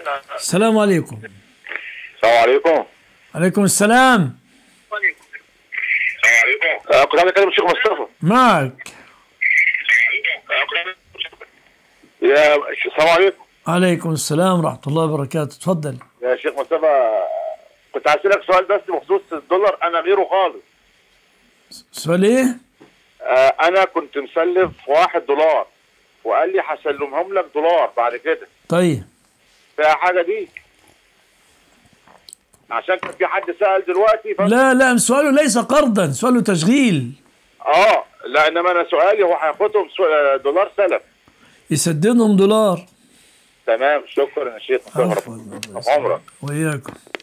السلام عليكم السلام عليكم عليكم السلام آه، كنت عايز اكلم الشيخ مصطفى معك يا السلام عليكم عليكم السلام ورحمة الله وبركاته تفضل يا شيخ مصطفى كنت عايز اسالك سؤال بس بخصوص الدولار انا غيره خالص سؤال ايه آه، انا كنت مسلف واحد دولار وقال لي هسلمهم لك دولار بعد كده طيب فيها حاجه دي عشان كان في حد سال دلوقتي ف... لا لا سؤاله ليس قرضا سؤاله تشغيل اه لا انما انا سؤالي هو هياخدهم سو- آه، دولار سلف يسددهم دولار تمام شكرا يا شيخ مصطفى عفوا ربنا- عمرك وإياكم